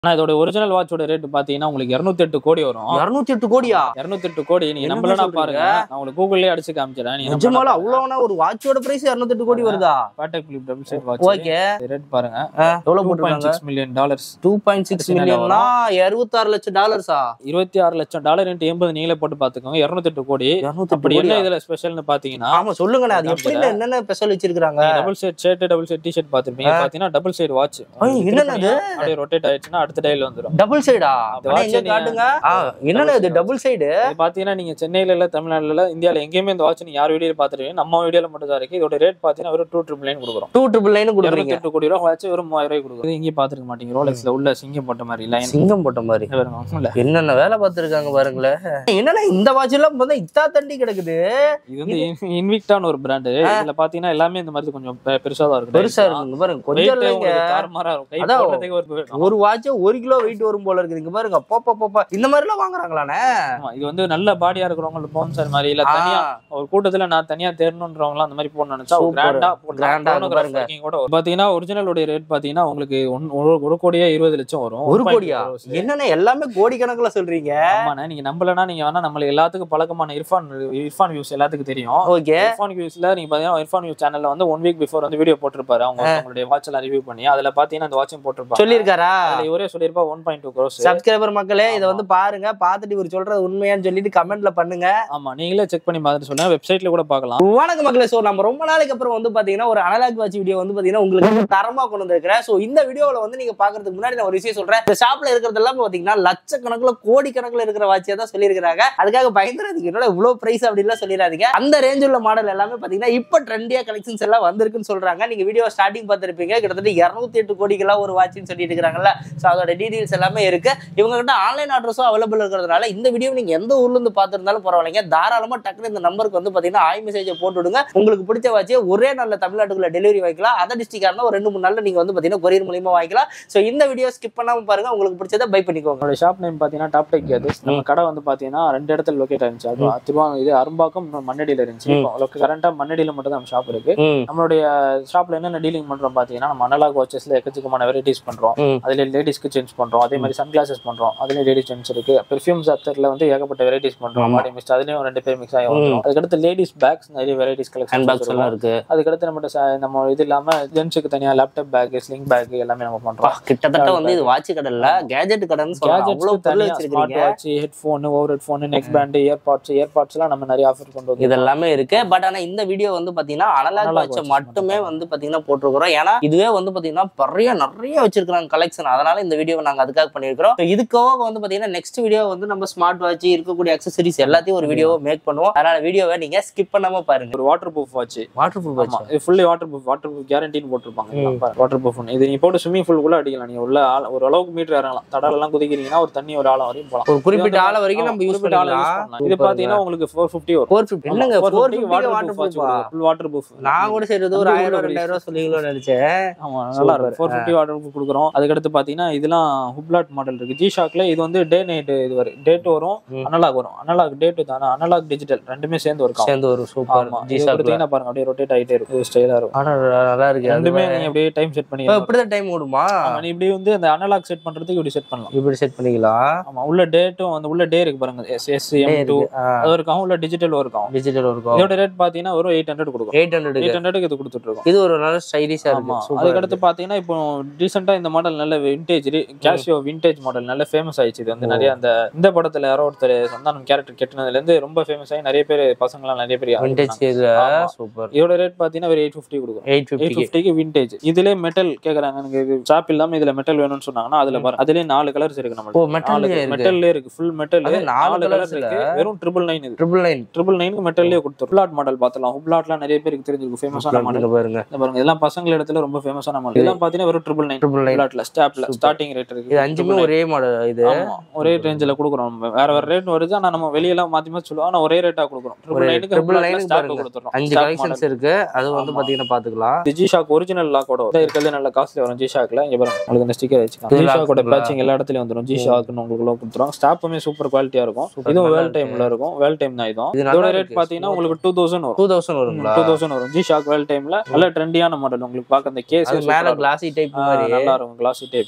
ஆனா இதோட original வாட்சோட rate பாத்தீங்கன்னா உங்களுக்கு 208 கோடி வரும் இருநூத்தி எட்டு கோடியா 208 கோடி நீங்க என்ன நம்பலனா சொல்றீங்க? பாருங்க நான் உங்களுக்கு கூகுள்லயே அடிச்சு காமிச்சிடறேன் நீங்க நிஜமால அவ்வளவுனா ஒரு வாட்சோட பிரைஸ் இருநூத்தி எட்டு கோடி வருதா Patek Philippe double side watch okay rate பாருங்க எவ்வளவு போட்டுருக்காங்க six million dollars two point six பிரச்சனை இல்ல மில்லியன்னா அறுபத்தாறு லட்சம் டாலர்ஸா இருபத்தி ஆறு லட்சம் டாலர் இன்ட்டு எண்பது நீங்களே போட்டு பாத்துக்கோங்க 208 கோடி இருநூத்தி அப்படி என்ன கோடியா? இதுல ஸ்பெஷல்னு பாத்தீங்கன்னா ஆமா சொல்லுங்கண்ணே அது எப்படி என்னென்ன ஸ்பெஷல் வச்சிருக்காங்க double side shirt double side T-shirt பாத்திருப்பீங்க பாத்தீங்கன்னா டபுள் சைடு வாட்ச் ஐய், என்னண்ணே அது? அப்படியே ரொட்டேட் ஆயிடுச்சுன்னா அடுத்த டைல வந்துரும் டபுள் சைடா இந்த watch எங்க நீங்க- காட்டுங்க ஆ, என்னண்ணே இது டபுள் சைடு இது பாத்தீங்கன்னா நீங்க சென்னையில இல்ல தமிழ்நாடுல இல்ல இந்தியால எங்கேயுமே இந்த வாட்ச் நீங்க யார் வீடியோ பாத்துருவீங்க நம்ம வீடியோல மட்டும் தான் இருக்கு இதோட ரேட் பாத்தீங்கன்னா வெறும் டூ ட்ரிபிள் நைன் கொடுக்குறோம் டூ ட்ரிபிள் லைன் கொடுக்குறீங்க இருபத்தெட்டு கோடி ரூபா வாட்ச் வெறும் மூவாயிரம் ரூபாய் கொடுக்குறோம் இது இங்கே பாத்துருக்க மாட்டீங்க ரோலெக்ஸ்ல உள்ள சிங்கம் போட்ட மாதிரி லைன் சிங்கம் போட்ட மாதிரி இல்ல என்னென்ன வேலை பார்த்துருக்காங்க பாருங்களேன் என்னண்ணே இந்த வாட்ச் எல்லாம் பார்த்தா இத்தா தண்டி கிடக்குது இது வந்து இன்விக்டான ஒரு பிராண்டு இதுல பாத்தீங்கன்னா எல்லாமே இந்த மாதிரி கொஞ்சம் பெ- பெருசா தான் இருக்கும் பெருசா இருக்குங்க பாருங்க கொஞ்சம் Weight இல்லைங்க உங்களுக்கு தாறுமாறா இருக்கும் கை அதான் போடுறதுக்கு ஒரு வேணும். ஒரு வாட்ச் ஒரு கிலோ வெயிட் வரும் போல இருக்குது இங்க பாருங்க பாப்பா பாப்பா இந்த மாதிரி எல்லாம் வாங்குறாங்களாண்ணே ஆமா, இது வந்து நல்ல பாடியா இருக்கிறவங்க பவுன்சர் மாதிரி இல்ல தனியா ஒரு கூட்டத்துல நான் தனியா தேடணுன்றவங்க அந்த மாதிரி போடணும்னு நினைச்சா Super. கிராண்டா Grand ஆ இருக்கு பாருங்க. கூட வரும். பாத்தீங்கன்னா ஒரிஜினல் ரேட் பாத்தீங்கன்னா உங்களுக்கு ஒன்- ஒரு- ஒரு கோடியே இருபது லட்சம் வரும் ஒரு 1.2 கோடியா crores. என்னண்ணே எல்லாமே கோடி கணக்குல சொல்றீங்க ஆமாண்ணே நீங்க நம்பலனா நீங்க வேணா நம்மளுக்கு எல்லாத்துக்கும் பழக்கமான இர்ஃபான் இர்ஃபான் வியூஸ் எல்லாத்துக்கும் தெரியும் ஓகே இர்ஃபான் வியூஸ்ல நீங்க பாத்தீங்கன்னா இர்ஃபான் வியூ சேனல்ல வந்து ஒன் வீக் பிஃபோர் வந்து வீடியோ போட்டிருப்பாரு அவங்க அவங்களுடைய வாட்ச் எல்லாம் ரிவ்யூ பண்ணி அதுல பாத்தீங்கன்னா அந்த வாட்சும் போட்டிருப்பாங்க சொல்லியிருக்காரா அதுல இவரே சொல்லிருப்பா one point two crores subscriber மக்களே இதை வந்து பாருங்க பார்த்துட்டு இவர் சொல்றது உண்மையான்னு சொல்லிட்டு கமெண்ட்ல பண்ணுங்க ஆமா நீங்களே செக் பண்ணி பார்த்துட்டு சொல்லுங்க வெப்சைட்ல கூட பார்க்கலாம் வணக்கம் மக்களே சோ நம்ம ரொம்ப நாளைக்கு அப்புறம் வந்து பாத்தீங்கன்னா ஒரு அனலாக் வாட்ச் வீடியோ வந்து பாத்தீங்கன்னா உங்களுக்கு வந்து தரமா கொண்டு வந்திருக்கிறேன் சோ இந்த வீடியோல வந்து நீங்க பாக்குறதுக்கு முன்னாடி நான் ஒரு விஷயம் சொல்றேன் இந்த ஷாப்ல இருக்கிறதெல்லாம் பாத்தீங்கன்னா லட்சக்கணக்குல கோடி கணக்குல இருக்கிற வாட்சியா தான் சொல்லியிருக்காங்க அதுக்காக பயந்துறாதீங்க என்னோட இவ்வளவு பிரைஸ் அப்படின்லாம் சொல்லிடாதீங்க அந்த ரேஞ்ச் உள்ள மாடல் எல்லாமே பாத்தீங்கன்னா இப்ப ட்ரெண்டியா கலெக்ஷன்ஸ் எல்லாம் வந்திருக்குன்னு சொல்றாங்க நீங்க வீடியோ ஸ்டார்டிங் பார்த்திருப்பீங்க கிட்டத்தட்ட இருநூத்தி எட்டு கோடிக்கெல்லாம் ஒரு வாட்ச்னு சொல்லிட்டு இருக்காங்கல்ல சோ அதோட டீடைல்ஸ் எல்லாமே இருக்கு இவங்க கிட்ட ஆன்லைன் ஆர்டர்ஸும் அவைலபிள் இருக்கிறதுனால இந்த வீடியோ நீங்க எந்த ஊர்ல இருந்து பார்த்திருந்தாலும் பரவாயில்லைங்க தாராளமா டக்குனு இந்த நம்பருக்கு வந்து பாத்தீங்கன்னா ஆய் மெசேஜை போட்டு விடுங்க உங்களுக்கு பிடிச்ச வாட்சியை ஒரே நாள்ல தமிழ்நாட்டுக்குள்ள டெலிவரி வாங்கிக்கலாம் அதர் டிஸ்ட்ரிக்டா இருந்தா ஒரு ரெண்டு மூணு நாள்ல நீங்க வந்து பாத்தீங்கன்னா கொரியர் மூலியமா வாங்கிக்கலாம் சோ இந்த வீடியோ ஸ்கிப் பண்ணாம பாருங்க உங்களுக்கு பிடிச்சதை பை பண்ணிக்கோங்க நம்மளோட ஷாப் நேம் பாத்தீங்கன்னா டாப் டெக் கேதர்ஸ் நம்ம கடை வந்து பாத்தீங்கன்னா ரெண்டு இடத்துல லொகேட் ஆயிருந்துச்சு அது திருவாரூர் இது அரும்பாக்கம் இன்னும் மண்ணடியில இருந்துச்சு இப்போ கரண்டா மண்ணடியில மட்டும் தான் ஷாப் இருக்கு நம்மளுடைய ஷாப்ல என்னென்ன டீலிங் பண்றோம் பாத்தீங்கன்னா நம்ம அனலாக் வாட்சஸ்ல எக்கச்சக்கமான வெரைட்டிஸ் பண்றோம் ம். அதுல லேடிஸ்க்கு சேஞ்ச் பண்றோம் அதே மாதிரி சன் கிளாஸஸ் பண்றோம் அதுலயும் லேடிஸ் சேஞ்ச் இருக்கு பெர்ஃபியூம்ஸ் அத்தர்ல வந்து ஏகப்பட்ட வெரைட்டிஸ் பண்றோம் ஆமா. பாடி மிஸ்ட் அதுலயும் ரெண்டு பேர் மிக்ஸ் ஆகி வந்துரும் அதுக்கடுத்து லேடிஸ் பேக்ஸ் நிறைய வெரைட்டிஸ் ஹேண்ட் கலெக்ஷன் பாக்ஸ் எல்லாம் இருக்கு அதுக்கடுத்து நம்மகிட்ட ச- நம்ம இது இல்லாம ஜென்ஸுக்கு தனியா லேப்டாப் பேக் ஸ்லிங் பேக் எல்லாமே நம்ம பண்றோம் கிட்டத்தட்ட வந்து இது வாட்ச் கடல்ல கேஜெட் கடைன்னு சொல்லலாம் அவ்வளவு கேஜெட்ஸ்க்கு பொருள் தனியா ஸ்மார்ட் வச்சிருக்கீங்க watch headphone over headphone neckband earbuds earbuds எல்லாம் நம்ம நிறைய ஆஃபர் கொண்டு வந்து இதெல்லாமே இருக்கு பட் ஆனா இந்த வீடியோ வந்து பாத்தீங்கன்னா அனலாக் Analog வாட்சை watches மட்டுமே மட்டும் வந்து பாத்தீங்கன்னா போட்டிருக்கிறோம் ஏன்னா இதுவே வந்து பாத்தீங்கன்னா நிறைய நிறைய வச்சிருக்காங்க கலெக்ஷன் அதனால இந்த வீடியோ நாங்க அதுக்காக பண்ணிருக்கிறோம் So இதுக்காக வந்து பாத்தீங்கன்னா நெக்ஸ்ட் வீடியோ வந்து நம்ம ஸ்மார்ட் வாட்ச் இருக்கக்கூடிய அக்சசரிஸ் எல்லாத்தையும் ஒரு வீடியோவை மேக் பண்ணுவோம் அதனால வீடியோவை நீங்க ஸ்கிப் பண்ணாம பாருங்க ஒரு waterproof watch waterproof ஆமா இது fully waterproof waterproof கேரண்டின்னு போட்டிருப்பாங்க வாட்டர் ப்ரூஃப் இது நீ போட்டு ஸ்விம்மிங் பூல் கூட அடிக்கலாம் நீங்க உள்ள ஆழ- ஒரு அளவுக்கு மீட்டர் இறங்கலாம் தடால எல்லாம் குதிக்கிறீங்கன்னா ஒரு தண்ணி ஒரு ஆழம் வரையும் போலாம் ஒரு குறிப்பிட்ட இது ஆள வரைக்கும் ஆமா, நம்ம யூஸ் குறிப்பிட்ட ஆழம் use பண்ணலாம் பண்ணலாம். இது பாத்தீங்கன்னா உங்களுக்கு ஃபோர் ஃபிஃப்டி வரும் ஃபோர் ஃபிஃப்டி என்னங்க ஃபோர் ஃபிஃப்டி வாட்டர் ப்ரூஃபா ஃபுல் வாட்டர் ப்ரூஃப் நான் கூட சரி ஏதோ ஒரு ஆயிரம் ரூபாய் ரெண்டாயிரம் ரூபாய் சொல்லிங்களோன்னு நினைச்சேன் ஆமா நல்லா இருக்கும் ஃபோர் ஃபிஃப்டி வாட்டர் ப்ரூஃப் கொடுக்குறோம் அதுக்கடுத்து பாத்தீங்கன்னா இதெல்லாம் ஹுப்லாட் மாடல் இருக்கு ஜி ஷாக்ல இது வந்து டே நைட் இது வரும் டேட் வரும் ம். அனலாக் வரும் அனலாக் டேட் தானே அனலாக் டிஜிட்டல் ரெண்டுமே சேர்ந்து ஒரு சேர்ந்து ஒரு சூப்பர் ஆமா ஜி இது ஷாப்ல கொடுத்தீங்கன்னா பாருங்க அப்படியே ரொட்டேட் ஆயிட்டே இருக்கும் ஸ்டைலா இருக்கும் ஆனா நல்லா இருக்கு அது ரெண்டுமே நீங்க அப்படியே டைம் செட் பண்ணி இப்ப இப்படிதான் டைம் ஓடுமா ஆமா, நீ இப்படி வந்து அந்த அனலாக் செட் பண்றதுக்கு இப்படி செட் பண்ணலாம் இப்படி செட் பண்ணிக்கலாம் ஆமா உள்ள டேட்டும் அந்த உள்ள டே இருக்கு பாருங்க எஸ் எஸ் எம் டூ அது இருக்கும் உள்ள டிஜிட்டல் இருக்கும் டிஜிட்டல் இருக்கும் இதோட ரேட் பாத்தீங்கன்னா ஒரு எயிட் ஹண்ட்ரட் கொடுக்கும் எயிட் ஹண்ட்ரட் எயிட் ஹண்ட்ரடுக்கு இது கொடுத்துட்டு இருக்கோம் இது ஒரு நல்ல ஸ்டைலிஷா ஆமா இருக்கு சூப்பர் அதுக்கடுத்து பாத்தீங்கன்னா இப்போ ரீசெண்டா இந்த மாடல் நல்ல விண்டேஜ் கேஷியோ விண்டேஜ் மாடல் நல்ல ஃபேமஸ் ஆயிடுச்சு இது வந்து நிறைய அந்த இந்த படத்துல யாரோ ஒருத்தர் சந்தானம் கேரக்டர் கெட்டினதுல இருந்து ரொம்ப ஃபேமஸ் ஆகி நிறைய பேர் பசங்க எல்லாம் நிறைய பேர் விண்டேஜ் ஆரம்பிச்சாங்க. இதுல ஆமா. சூப்பர் இதோட ரேட் பாத்தீங்கன்னா ஒரு எயிட் ஃபிஃப்டி கொடுக்கும் எயிட் எயிட் ஃபிஃப்டிக்கு ஃபிஃப்டிக்கு விண்டேஜ் இதுல மெட்டல் கேக்குறாங்க எனக்கு இது ஷாப் இல்லாம இதுல மெட்டல் வேணும்னு சொன்னாங்கன்னா அதுல பாருங்க அதுலயே நாலு கலர்ஸ் இருக்கு ஓ நம்ம மெட்டல் இருக்கு மெட்டல்லே இருக்கு ஃபுல் மெட்டல் அது நாலு நாலு colours கலர்ஸ் இருக்கு வெறும் ட்ரிபிள் நைன் இது ட்ரிபிள் நைன் ட்ரிபிள் நைனுக்கு மெட்டல்லே கொடுத்துரும் ஹுப்லாட் மாடல் பார்த்தலாம் ஹுப்லாட்லாம் நிறைய பேருக்கு தெரிஞ்சிருக்கும் ஃபேமஸான மாடல் பாருங்க இந்த பாருங்க இதெல்லாம் பசங்க இடத்துல ரொம்ப ஃபேமஸான மாடல் இதெல்லாம் பாத்தீங்கன்னா வெறும் ட்ரிபிள் நைன் ட்ரிபிள் நைன் ஹுப்லாட்ல ஸ்டாப்ல ஸ்டார்டிங் ரேட் இருக்கு இது அஞ்சுமே ஒரே மாடல் இது ஆமா ஒரே ரேஞ்சில கொடுக்குறோம் நம்ம வேற வேற ரேட் வருது ஆனா நம்ம வெளியெல்லாம் மாத்தி மாத்தி சொல்லுவோம் ஆனா ஒரே ரேட்டா கொடுக்குறோம் ட்ரிபிள் நைனுக்கு ட்ரிபிள் ட்ரிபிள் நைனுக்கு ஸ்டாக் பாருங்க கொடுத்துறோம் அஞ்சு கலெக்ஷன்ஸ் இருக்கு அது வந்து ஆமா. பாத்தீங்கன்னா பாத்துக்கலாம் ஜி ஷாக் ஒரிஜினல் லாக்கோட இருக்கிறது நல்ல காஸ்ட்லி வரும் ஜி ஷாக்ல இங்க பாருங்க உங்களுக்கு இந்த ஸ்டிக்கர் வச்சுக்கலாம் இது ஜி lock ஷாக்கோட இருக்குல்ல? பேட்சிங் எல்லா இடத்துலயும் வந்துரும் ஜி ஷாக்னு உங்களுக்கு கொடுத்துரும் ஸ்டாப்புமே சூப்பர் குவாலிட்டியா இருக்கும் Super, இதுவும் நல்லா வேல் இருக்கு. டைம்ல இருக்கும் வேல் டைம் தான் இதுவும் இது நல்லா இதோட ரேட் இருக்கு. பாத்தீங்கன்னா உங்களுக்கு டூ தௌசண்ட் வரும் டூ தௌசண்ட் வருங்களா டூ தௌசண்ட் வரும் ஜி ஷாக் வேல் டைம்ல நல்ல ட்ரெண்டியான மாடல் உங்களுக்கு பார்க்க அந்த கேஸ் அது மேல கிளாசி டைப் மாதிரி நல்லா இருக்கும் கிளாசி டைப்ல ஏன்னா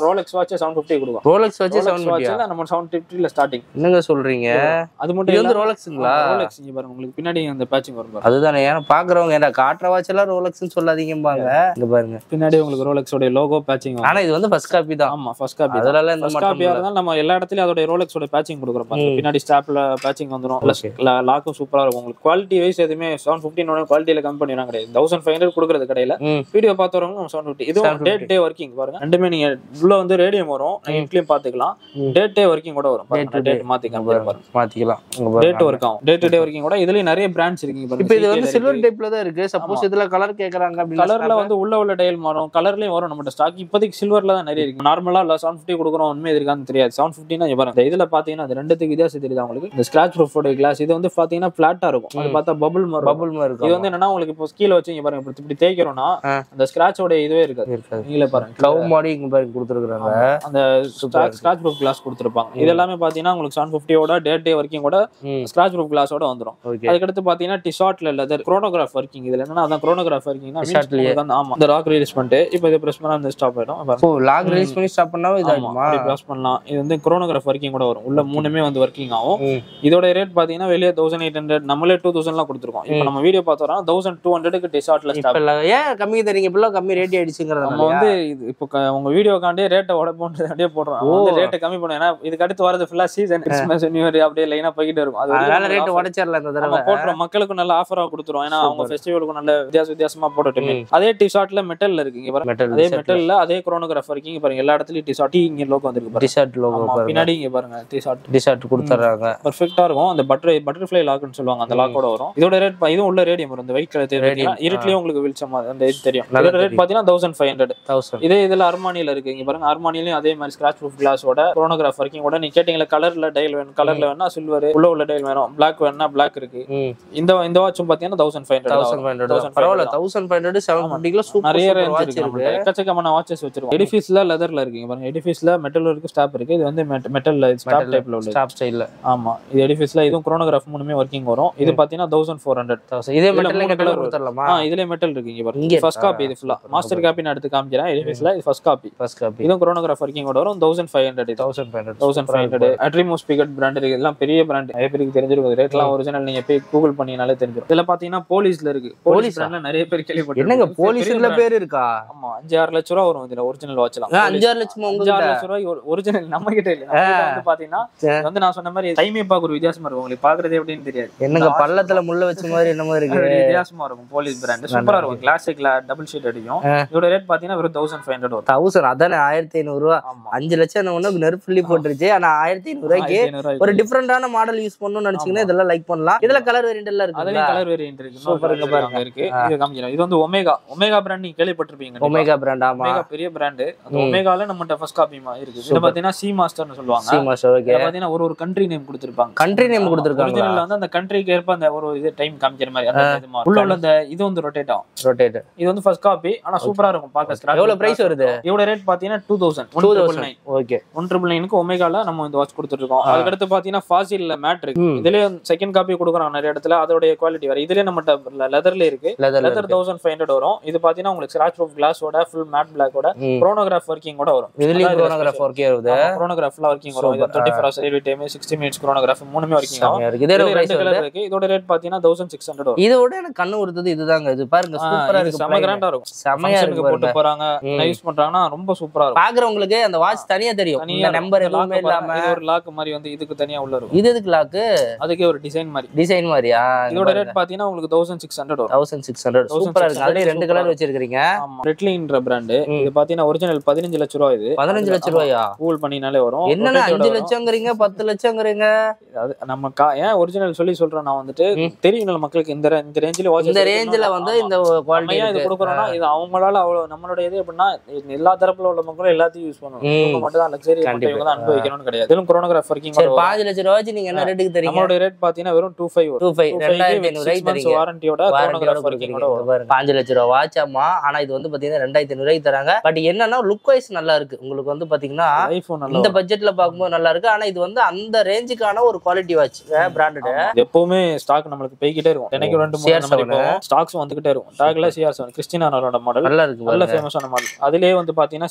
ரோலெக்ஸ் வாட்ச் செவன் ஃபிஃப்டி கொடுக்கும் ரோலெக்ஸ் வச்சு செவன் ரோலெக்ஸ் வாட்ச் நம்ம செவன் ஃபிஃப்டில ஸ்டார்டிங் என்னங்க சொல்றீங்க அது மட்டும் இது வந்து இல்ல ரோலெக்ஸுங்களா ரோலெக்ஸ் இங்க பாருங்க உங்களுக்கு பின்னாடி அந்த பேட்சிங் வரும் பாருங்க அதுதானே ஏன்னா பாக்குறவங்க ஏன்னா காட்டுற வாட்ச் எல்லாம் ரோலெக்ஸ்னு சொல்லாதீங்கம்பாங்க இங்க பாருங்க பின்னாடி உங்களுக்கு ரோலெக்ஸோட லோகோ பேட்சிங் ஆனா இது வந்து ஃபர்ஸ்ட் காப்பி தான் ஆமா ஃபர்ஸ்ட் காப்பி அதனால இந்த ஃபர்ஸ்ட் மாற்றம் காப்பியா இல்ல. இருந்தாலும் நம்ம எல்லா இடத்துலயும் அதோட ரோலெக்ஸோட பேட்சிங் கொடுக்குறோம் பாருங்க. ம். பின்னாடி ஸ்டாப்ல பேட்சிங் வந்துரும் பிளஸ் Okay. லாக்கும் சூப்பரா இருக்கும் உங்களுக்கு குவாலிட்டி வைஸ் எதுவுமே செவன் ஃபிஃப்டின் குவாலிட்டியில கம்மி பண்ணிடலாம் கிடையாது தௌசண்ட் ஃபைவ் ஹண்ட்ரட் கொடுக்குறது கடையில ம். வீடியோ பார்த்தவங்க செவன் ஃபிஃப்டி இதுவும் 750. டேட் டே ஒர்க்கிங் பாருங்க ரெண்டுமே நீங்க உள்ள வந்து ரேடியம் வரும் ம். இட்லியும் பாத்துக்கலாம் ம். டேட் டே ஒர்க்கிங் கூட வரும் Day to day. டேட் மாத்திக்கலாம் பாருங்க மாத்திக்கலாம் இங்க டேட் பாருங்க ஒர்க் ஆகும் டே டு டே ஒர்க்கிங் கூட இதுலயும் நிறைய பிராண்ட்ஸ் இருக்கீங்க இப்போ இது வந்து பாருங்க சில்வர் டைப்ல தான் இருக்கு சப்போஸ் இதுல கலர் கேக்குறாங்க அப்படின்னா கலர்ல வந்து உள்ள உள்ள டயல் மாறும் கலர்லயும் வரும் நம்ம ஸ்டாக் இப்போதைக்கு சில்வர்ல தான் நிறைய இருக்கு நார்மலா இல்ல செவன் ஃபிஃப்டி கொடுக்குறோம் உண்மை இது இருக்கான்னு தெரியாது செவன் ஃபிஃப்டினா பாருங்க இந்த இதுல பாத்தீங்கன்னா அது ரெண்டுத்துக்கு வித்தியாசம் தெரியுது உங்களுக்கு இந்த ஸ்கிராச் ப்ரூஃபோட கிளாஸ் இது வந்து பாத்தீங்கன்னா பிளாட்டா இருக்கும் அது ம். பார்த்தா பபுள் மாதிரி இருக்கும். பபுள் மாதிரி இது இருக்கும் வந்து என்னன்னா உங்களுக்கு இப்போ கீழே வச்சு இங்க பாருங்க இப்படி இப்படி தேய்க்கிறோம்னா ஆ. அந்த ஸ்கிராச்சோட இதுவே இருக்காது இருக்காது நீங்களே பாருங்க கவு மாடி இங்க பாருங்க கொடுத்துருக்காங்க அந்த Super இருக்கு. ஸ்கிராச் ப்ரூஃப் கிளாஸ் கொடுத்துருப்பாங்க ம். இது எல்லாமே பாத்தீங்கன்னா உங்களுக்கு செவன் ஃபிஃப்டியோட டேட் டே ஒர்க்கிங் கூட ஸ்கிராச் ப்ரூஃப் கிளாஸோட வந்துரும் ஓகே அதுக்கடுத்து பாத்தீங்கன்னா டிஷார்ட்ல லெதர் குரோனோகிராஃப் ஒர்க்கிங் இதுல என்னன்னா அதான் குரோனோகிராஃப் ஒர்க்கிங்னா T-shirt லயே. ஆமா இந்த ராக் ரிலீஸ் பண்ணிட்டு இப்போ இதை பிரஸ் பண்ணா அந்த ஸ்டாப் ஆயிடும் பாருங்க. ஓ லாக் ரிலீஸ் பண்ணி ஸ்டாப் பண்ணாவே ஆமா, இதாகுமா அப்படி ப்ராஸ் பண்ணலாம் இது வந்து குரோனோகிராஃப் ஒர்க்கிங் கூட வரும் உள்ள மூணுமே வந்து ஒர்க்கிங் ஆகும் ம். இதோட ரேட் பாத்தீங்கன்னா வெளியே தௌசண்ட் எயிட் ஹண்ட்ரட் நம்மளே டூ தௌசண்ட்லாம் கொடுத்துருக்கோம் இப்போ ம். நம்ம வீடியோ பார்த்தோம்னா தௌசண்ட் டூ ஹண்ட்ரடுக்கு டிஷார்ட்ல இப்ப ஸ்டாப் இல்ல, ஏன் கம்மி தரீங்க இப்பெல்லாம் கம்மி ரேட் நம்ம ஆயிடுச்சுங்கிறதுனால வந்து இது இப்போ க- உங்க வீடியோக்காண்டே ரேட்டை உடப்போன்றது அப்படியே போடுறோம் ஓ. ரேட்டை கம்மி பண்ணுவோம் ஏன்னா இதுக்கு அடுத்து வரது ஃபுல்லா சீசன் கிறிஸ்மஸ் நியூ இயர் அப்படியே லைனா போய்கிட்டே இருக்கும் அது அதனால வரைக்கும் ரேட் offer. உடைச்சிடல இந்த நம்ம தடவை போட்டுறோம் மக்களுக்கும் நல்ல ஆஃபரா கொடுத்துரும் ஏன்னா அவங்க Super. ஃபெஸ்டிவலுக்கும் நல்ல வித்தியாச வித்தியாசமா போட்டுட்டுமே ம். அதே டிஷார்ட்ல மெட்டல்ல இருக்கு இங்க பாருங்க மெட்டல் அதே மெட்டல்ல அதே குரோனோகிராஃப் இருக்கீங்க பாருங்க எல்லா இடத்துலயும் டிஷார்ட் இங்க லோகோ வந்திருக்கு பாருங்க டிஷர்ட் லோகோ ஆமா, பாருங்க பின்னாடி இங்க பாருங்க டிஷார்ட் டிஷர்ட் கொடுத்துறாங்க பர்ஃபெக்ட்டா இருக்கும் அந்த பட்டர் பட்டர்ஃப்ளை லாக்னு சொல்லுவாங்க அந்த ம். லாக்கோட வரும் இதோட ரேட் இதுவும் உள்ள ரேடியம் வரும் இந்த ஒயிட் கலர் Radium, தெரியும் இருட்லயும் உங்களுக்கு வெளிச்சம் அந்த இது தெரியும் நல்லா இதோட ரேட் தெரியும். பாத்தீங்கன்னா தௌசண்ட் ஃபைவ் ஹண்ட்ரட் தௌசண்ட் இதே இதுல அர்மானியில இருக்கு இங்க பாருங்க அர்மானிலையும் அதே மாதிரி ஸ்கிராச் ப்ரூஃப் கிளாஸோட குரோனோகிராஃப் ஒர்க்கிங் கூட நீ கேட்டீங்களா கலர்ல டைல் வேணும் கலர்ல வேணா சில்வர் உள்ள உள்ள டைல் வேணும் பிளாக் வேணும்னா பிளாக் இருக்கு இந்த இந்த வாட்சும் பாத்தீங்கன்னா thousand five thousand five hundred 1500 பரவாயில்ல தௌசண்ட் ஃபைவ் ஹண்ட்ரட் செவன் ஃபிஃப்டிக்குள்ள சூப்பர் நிறைய சூப்பர் ரேஞ்ச் வாட்ச் இருக்கு இருக்கு நம்மள்ட்ட. எக்கச்சக்கமான வாட்சஸ் வச்சிருக்கோம் எடிஃபீஸ்ல லெதர்ல இருக்குங்க பாருங்க எடிஃபீஸ்ல மெட்டல் இருக்கு ஸ்டாப் இருக்கு இது வந்து மெட்டல்ல ஸ்டாப் டைப்ல உள்ளது ஸ்டாப் ஸ்டைல்ல ஆமா இது எடிஃபீஸ்ல இதுவும் குரோனோகிராஃப் மூணுமே ஒர்க்கிங் வரும் இது பாத்தீங்கன்னா தௌசண்ட் ஃபோர் ஹண்ட்ரட் தௌசண்ட் இதே இதுல மெட்டல் மூணு கலர் colour கொடுத்துடலாமா ஆ இதுல மெட்டல் இருக்கு இங்க இங்க பாருங்க ஃபர்ஸ்ட் இருக்கா? காப்பி இது ஃபுல்லா Super, மாஸ்டர் காப்பி நான் எடுத்து காமிக்கிறேன் எடிஃபீஸ்ல இது ஃபர்ஸ்ட் காப்பி ஃபர்ஸ்ட் காப்பி இதுவும் குரோனோகிராஃப் ஒர்க்கிங் வரும் தௌசண்ட் ஃபைவ் ஹண்ட்ரட் இது thousand five hundred thousand five hundred அட்ரிமோஸ் பிகட் பிராண்ட் இருக்கு இதெல்லாம் பெரிய பிராண்ட் நிறைய பேருக்கு தெரிஞ்சிருக்கும் ரேட்லாம் ஒரிஜினல் நீங்க போய் கூகுள் பண்ணீங்கனாலே தெரிஞ்சிடும் இதுல பாத்தீங்கன்னா போலீஸ்ல இருக்கு போலீஸ் போலீஸா? பிராண்ட்ல நிறைய பேர் கேள்விப்பட்டு என்னங்க போலீஸ்ல பேர் இருக்கா ஆமா அஞ்சு ஆறு லட்ச ரூபா வரும் இதுல ஒரிஜினல் வாட்ச்லாம் ஆ, அஞ்சாறு லட்சமா அஞ்சு உங்ககிட்ட ஆறு லட்ச ரூபாய் ஒரிஜினல் நம்ம கிட்ட இல்ல நம்ம கிட்ட வந்து பாத்தீங்கன்னா ஆ. இது வந்து நான் சொன்ன மாதிரி டைமே பார்க்க ஒரு வித்தியாசமா இருக்கும் உங்களுக்கு பாக்குறது எப்படின்னு தெரியாது என்னங்க பள்ளத்துல முள்ள வச்ச மாதிரி என்னமோ இருக்கு ஒரு வித்தியாசமா இருக்கும் போலீஸ் பிராண்ட் சூப்பரா இருக்கும் கிளாசிக்ல டபுள் ஷீட் அடிக்கும் ஆ. இதோட ரேட் பாத்தீங்கன்னா வெறும் தௌசண்ட் ஃபைவ் ஹண்ட்ரட் வரும் தௌசண்ட் அதானே ஆயிரத்தி ஐநூறு ரூபா ஆமா அஞ்சு லட்சம் என்ன ஒண்ணு நெருப்புள்ளி போட்டுருச்சு ஆனா ஆயிரத்தி ஐநூறு ரூபாய்க்கு ஆயிரத்தி ஐநூறு ரூபாய்க்கு. ஒரு டிஃப்ரெண்டான மாடல் யூஸ் பண்ணணும்னு நினைச்சீங்கன்னா இதெல்லாம் லைக் பண்ணலாம் இதுல கலர் வேரியன்ட் எல்லாம் இருக்கு அதுலயும் கலர் வேரியன்ட் இருக்கு Super சூப்பர் இருக்கு பாருங்க இருக்கு இது காமிக்கிறேன் இது வந்து ஒமேகா ஒமேகா பிராண்ட் நீங்க கேள்விப்பட்டிருப்பீங்க கண்டிப்பா. ஒமேகா பிராண்ட் ஆமா ஒமேகா பெரிய பிராண்ட் அந்த ம். ஒமேகால நம்மகிட்ட ஃபர்ஸ்ட் காப்பி இருக்கு இது Super. பாத்தீங்கன்னா சி மாஸ்டர்னு சொல்லுவாங்க சி மாஸ்டர் ஓகே இதுல பாத்தீங்கன்னா ஒரு ஒரு கண்ட்ரி நேம் கொடுத்திருப்பாங்க கண்ட்ரி நேம் கொடுத்துருக்காங்களா ஒரிஜினல்ல வந்து அந்த கண்ட்ரிக்கு ஏற்ப அந்த ஒரு இது டைம் காமிக்கிற மாதிரி அந்த இது மாறும். உள்ள உள்ள அந்த இது வந்து ரொட்டேட் ஆகும் ரொட்டேட் இது வந்து ஃபர்ஸ்ட் காப்பி ஆனா சூப்பரா இருக்கும் பாக்க ஸ்கிராச் எவ்வளவு பிரைஸ் வருது இதோட ரேட் பாத்தீங்கன்னா two thousand two two thousand okay one triple நைனுக்கு ஒமேகால நம்ம இந்த வாட்ச் கொடுத்துட்டு இருக்கோம் ஆ. அதுக்கடுத்து பாத்தீங்கன்னா ஃபாசில்ல மேட் இருக்கு ம். இதுலயே செகண்ட் காப்பி கொடுக்குறாங்க நிறைய இடத்துல அதோட குவாலிட்டி வேற இதுலயே நம்ம லெதர்ல இருக்கு leather leather thousand five hundred வரும் இது பாத்தீங்கன்னா உங்களுக்கு ஸ்கிராச் ப்ரூஃப் கிளாஸோட ஃபுல் மேட் பிளாக்கோட குரோனோகிராஃப் ஒர்க்கிங் கூட வரும் இதுலயும் குரோனோகிராஃப் ஒர்க்கே வருது குரோனோகிராஃப்ல ஒர்க்கிங் வரும் Super. Twenty four hours review time sixty minutes chronograph மூணுமே ஒர்க்கிங் ஆகும் செமையா இருக்கு இதே இதுல பிரைஸ் ரெண்டு வருது கலர் இருக்கு இதோட ரேட் பாத்தீங்கன்னா தௌசண்ட் சிக்ஸ் ஹண்ட்ரட் வரும் இதை விட எனக்கு கண்ணு உறுத்தது இதுதாங்க இது பாருங்க ஆ, சூப்பரா இது இருக்கு செம plain. கிராண்டா இருக்கும் செமையா ஃபங்க்ஷனுக்கு இருக்கு போட்டு பாருங்க போறாங்க ம். யூஸ் பண்றாங்கன்னா ரொம்ப சூப்பரா இருக்கும் பாக்குறவங்களுக்கு அந்த வாட்ச் தனியா தெரியும் தனியா இந்த நம்பர் இருக்கும். எதுவுமே lock பாருங்க, இல்லாம இது ஒரு லாக் மாதிரி வந்து இதுக்கு தனியா உள்ள இருக்கும் இது எதுக்கு லாக்கு அதுக்கே ஒரு டிசைன் மாதிரி டிசைன் மாதிரியா இதோட ரேட் பாத்தீங்கன்னா உங்களுக்கு தௌசண்ட் சிக்ஸ் ஹண்ட்ரட் வரும் தௌசண்ட் சிக்ஸ் ஹண்ட்ரட் சூப்பரா இருக்கு அதுலயே ரெண்டு சூப்பரா கலர் வச்சிருக்கீங்க ஆமா ரெட்லின்ற பிராண்ட் ம். இது பாத்தீங்கன்னா ஒரிஜினல் பதினஞ்சு லட்ச ரூபா இது பதினஞ்சு லட்சம் ரூபாயா கூல் பண்ணினாலே வரும் என்னன்னா rotate ஓட அஞ்சு வரும். லட்சங்கிறீங்க பத்து லட்சங்கிறீங்க அது நம்ம கா- ஏன் ஒரிஜினல் சொல்லி சொல்றேன் நான் வந்துட்டு ம். தெரியும் மக்களுக்கு இந்த re- இந்த ரேஞ்சில இந்த ரேஞ்சில வந்து இந்த குவாலிட்டி இது இருக்கு கொடுக்குறோம்னா இது அவங்களால அவ்வளவு நம்மளோட இது எப்படின்னா இது எல்லா தரப்புல உள்ள மக்களும் எல்லாத்தையும் யூஸ் பண்ணணும் ம். இவங்க மட்டும் தான் லக்ஸரி கண்டிப்பா. இவங்க தான் அனுபவிக்கணும்னு கிடையாது இதுவும் குரோனோகிராஃப் ஒர்க்கிங் சரி பாஞ்சு லட்சம் ரூபாய்க்கு நீங்க என்ன ரேட்டுக்கு தரீங்க நம்மளோட ரேட் பாத்தீங்கன்னா வெறும் டூ ஃபைவ் டூ ஃபைவ் ரெண்டாயிரத்தி ஐநூறு ரூபாய்க்கு தரீங்க வாரண்டியோட வாரண்டியோட குரோனோகிராஃப் ஒர்க்கிங் கொடுக்குறீங்க இங்க பாருங்க. பாஞ்சு லட்சம் ரூபா வாட்சாமா ஆனா இது வந்து பாத்தீங்கன்னா ரெண்டாயிரத்தி ஐநூறு ரூபாய்க்கு தராங்க பட் என்னன்னா லுக் வைஸ் நல்லா இருக்கு உங்களுக்கு வந்து பாத்தீங்கன்னா ஐபோன் நல்லா இந்த பட்ஜெட்ல பார்க்கும்போது நல்லா இருக்கு ஆனா இது வந்து அந்த ரேஞ்சுக்கான ஒரு குவாலிட்டி வாட்ச் பிராண்டட் இது எப்பவுமே ஸ்டாக் நம்மளுக்கு போய்கிட்டே இருக்கும் எனக்கு ரெண்டு மூணு CR7. மாதிரி ஸ்டாக்ஸ் வந்துகிட்டே இருக்கும் டாக்ல சிஆர் செவன் கிறிஸ்டினானோட மாடல் நல்லா இருக்கு நல்ல பாருங்க. ஃபேமஸான மாடல் அதுலயே வந்து பாத்தீங்கன்னா சிஆர் செவன்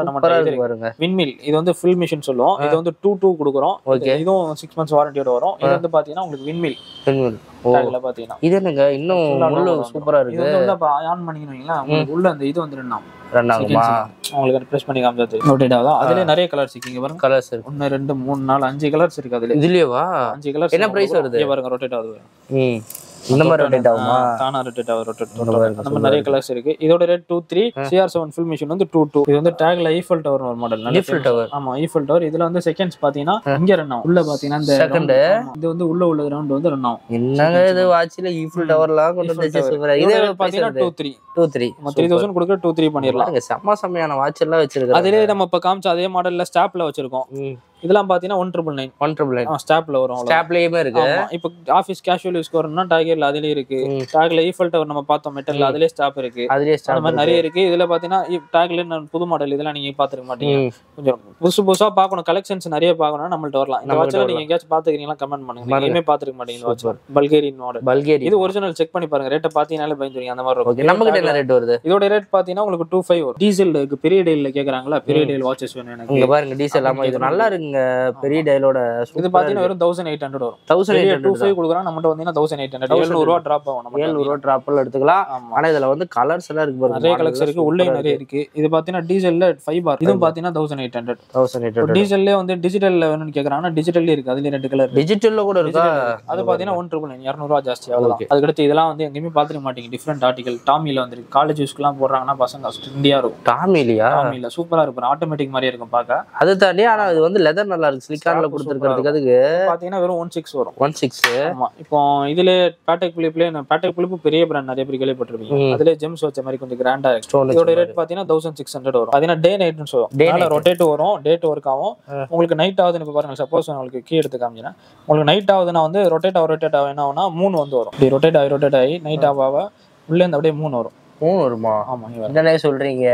நம்ம சூப்பரா இது இருக்கு பாருங்க விண்மில் இது வந்து ஃபுல் மிஷின் சொல்லுவோம் இது வந்து டூ டூ கொடுக்குறோம் Okay. இதுவும் சிக்ஸ் மந்த்ஸ் வாரண்டியோட வரும் இது வந்து பாத்தீங்கன்னா உங்களுக்கு விண்மில் பெண்கள். ஓ டேக்ல பாத்தீங்கன்னா இது என்னங்க இன்னும் Full ஆ முள்ளு logo வந்துரும். சூப்பரா இது இருக்கு வந்து உள்ள ஆன் பண்ணிக்கணுங்களா உங்களுக்கு உள்ள அந்த இது வந்துடும் ரெண்டாகுமா உங்களுக்கு ப்ரெஸ் பண்ணி காமிச்சா நோட்டேட் ஆகுதா அதுல நிறைய கலர்ஸ் இருக்கு இங்க பாருங்க கலர்ஸ் இருக்கு ஒன்னு ரெண்டு மூணு நாலு அஞ்சு கலர்ஸ் இருக்கு அதுல இதுலயேவா அஞ்சு கலர்ஸ் என்ன price வருது? இங்க பாருங்க ரொட்டேட் ஆகுது ம் இந்த மாதிரி ரொட்டேட் ஆகுமா ஆ, தானா ரொட்டேட் ஆகுது ரொட்டேட் இந்த மாதிரி அந்த மாதிரி நிறைய கலர்ஸ் இருக்கு இதோட rate two three CR seven full machine வந்து டூ டூ இது வந்து டேக்ல ஈஃபல் டவர் ஒரு மாடல் Eiffel tower. ஆமா ஈஃபல் டவர் இதுல வந்து செகண்ட்ஸ் பாத்தீங்கன்னா இங்க ரன் ஆகும் உள்ள பாத்தீங்கன்னா இந்த Second. round- ஆமா, இது வந்து உள்ள உள்ள ரவுண்ட் வந்து ரன் ஆகும் என்னங்க இது வாட்ச்ல ஈஃபில் டவர்லாம் கொண்டு வந்து Eiffel tower. சூப்பரா இதோட இது rate பாத்தீங்கன்னா two three two three three thousand கொடுக்க டூ த்ரீ பண்ணிடலாம் பாருங்க செம்ம செம்மையான வாட்ச் எல்லாம் வச்சிருக்காங்க அதிலே நம்ம இப்ப காமிச்ச அதே மாடல்ல ஸ்டாப்ல வச்சிருக்கோம் இதெல்லாம் பாத்தீங்கன்னா one triple nine one triple nine ஸ்டாப்ல வரும் அவ்வளவுதான். ஸ்டாப்லயுமே இருக்கு ஆமா இப்போ ஆபீஸ் கேஷுவல் யூஸ் வரணும்னா டாகர்ல அதுலயே இருக்கு ம். டாக்ல ஈஃபல் டவர் நம்ம பார்த்தோம் மெட்டல்ல அதுலயே ஸ்டாப் இருக்கு அதுலயே அந்த ஸ்டாப் மாதிரி நிறைய இருக்கு இதுல பாத்தீங்கன்னா டாக்ல புது மாடல் இதெல்லாம் நீங்க பாத்துக்க மாட்டீங்க ம். கொஞ்சம் புதுசு புதுசா பார்க்கணும் கலெக்ஷன்ஸ் நிறைய பார்க்கணும் நம்மள்ட்ட வரலாம் இந்த நம்மள்ட்ட வாட்ச்ல நீங்க எங்கேயாச்சும் பாத்துக்கிறீங்களா கமெண்ட் பண்ணுங்க பாருங்க. எங்கேயுமே பாத்துக்க மாட்டீங்க இந்த வாட்ச் பல்கேரியன் மாடல் பல்கேரி இது ஒரிஜினல் செக் பண்ணி பாருங்க ரேட்டை பாத்தீங்கன்னாலே பயந்துருங்க அந்த மாதிரி ஓகே இருக்கும் நம்ம கிட்ட என்ன ரேட் வருது இதோட ரேட் பாத்தீங்கன்னா உங்களுக்கு டூ ஃபைவ் வரும் டீசல் பெரிய டெயில கேக்குறாங்களா பெரிய டெயில் வாட்சஸ் வேணும் எனக்கு இங்க பாருங்க டீசல் ஆமா இது நல்லா இருக்குங்க பெரிய டயலோட இது பாத்தீங்கன்னா வெறும் தௌசண்ட் எயிட் ஹண்ட்ரட் வரும் தௌசண்ட் பெரிய எயிட் டூ ஃபைவ் கொடுக்குறோம் நம்மகிட்ட வந்தீங்கன்னா தௌசண்ட் எயிட் ஹண்ட்ரட் எழுநூறு ரூபா டிராப் ஆகும் நம்ம ஏழ்நூறு ரூபா ட்ராப்ல எடுத்துக்கலாம் ஆமா ஆனா இதுல வந்து கலர்ஸ் எல்லாம் இருக்கு பாருங்க நிறைய கலெக்ஷன் இருக்கு உள்ளே நிறைய இருக்கு இது பாத்தீங்கன்னா டீசல்ல ஃபைவ் பார் இதுவும் பாத்தீங்கன்னா thousand eight hundred thousand eight டீசல்லே வந்து டிஜிட்டல்ல வேணும்னு கேக்குறாங்கன்னா டிஜிட்டல்லே இருக்கு அதுல ரெண்டு கலர் டிஜிட்டல்ல கூட இருக்கா அது பாத்தீங்கன்னா ஒன் ட்ரிபிள் நைன் இரநூறுவா ஜாஸ்தி அவ்வளவுதான் அதுக்கடுத்து இதெல்லாம் வந்து எங்கேயுமே பாத்துக்க மாட்டீங்க டிஃப்ரெண்ட் ஆர்டிகல் டாமில வந்துருக்கு காலேஜ் யூஸ்க்குலாம் போடுறாங்கன்னா பசங்க இந்தியா இருக்கும் டாமிலியா டாமில சூப்பரா இருக்கும் ஆட்டோமேட்டிக் மாதிரியே இருக்கும் பார்க்க அது தாண்டி ஆனா இது வந்து லெதர் நல்லா இருக்கு சிலிக்கான்ல Strap கொடுத்துருக்கிறதுக்கு அதுக்கு பாத்தீங்கன்னா வெறும் ஒன் சிக்ஸ் வரும் ஒன் சிக்ஸ் ஆமா இப்போ இதுல பேட்டக் பிலிப்ல பேட்டக் பிலிப்பு பெரிய பிராண்ட் நிறைய பேர் கேள்விப்பட்டிருப்பீங்க ம். அதுல ஜெம்ஸ் வச்ச மாதிரி கொஞ்சம் கிராண்டா இருக்கு ஸ்டோன் இதோட ரேட் பாத்தீங்கன்னா தௌசண்ட் சிக்ஸ் ஹண்ட்ரட் வரும் பாத்தீங்கன்னா டே நைட்னு Day சொல்லுவோம் மேல night. ரொட்டேட் வரும் டேட் ஒர்க் ஆகும் உங்களுக்கு நைட் ஆகுதுன்னு இப்ப பாருங்க சப்போஸ் உங்களுக்கு கீ எடுத்து காமிச்சினா உங்களுக்கு நைட் ஆகுதுன்னா வந்து ரொட்டேட் ஆக ரொட்டேட் ஆகும் என்ன ஆகும்னா மூணு வந்து வரும் இப்படி ரொட்டேட் ஆகி ரொட்டேட் ஆகி நைட் ஆக ஆக உள்ள இருந்து அப்படியே மூணு வரும் மூணு வருமா ஆமா இங்க வரும். என்னன்னே சொல்றீங்க